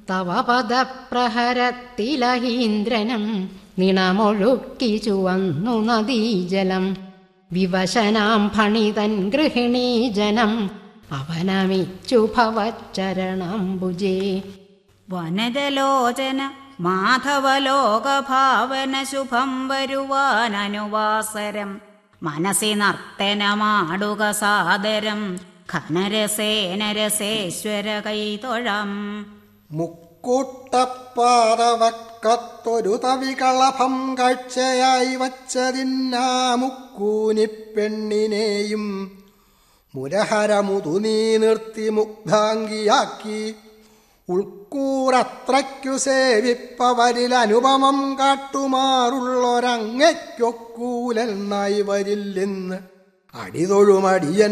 തവ പദപ്രഹരത്തിലഹീന്ദ്രനം നിണമൊഴുക്കി ചുവന്നു നദീജലം വിവശനാം ഫണിതൻ ഗൃഹിണീജനം അവനമിച്ചു ഭവച്ചരണംബുജേ വനജലോചന മാധവലോകഭാവന ശുഭം വരുവാനനുവാസരം മനസ്സി നർത്തനമാടുക സാദരം ഖനരസേനരസേശ്വര കൈതൊഴം മുക്കൂട്ടപ്പാറവക്കത്തൊരു തവികളഭം കാഴ്ചയായി വച്ചതിന്നാ മുക്കൂനിപ്പെണ്ണിനെയും മുരഹരമുതുനീ നിർത്തി മുഗ്ധാംഗിയാക്കി ഉൾക്കൂറത്രയ്ക്കു സേവിപ്പവരിൽ അനുപമം കാട്ടുമാറുള്ളൊരങ്ങയ്ക്കൊക്കൂലെന്നായി വരില്ലെന്ന് അടിതൊഴുമടിയൻ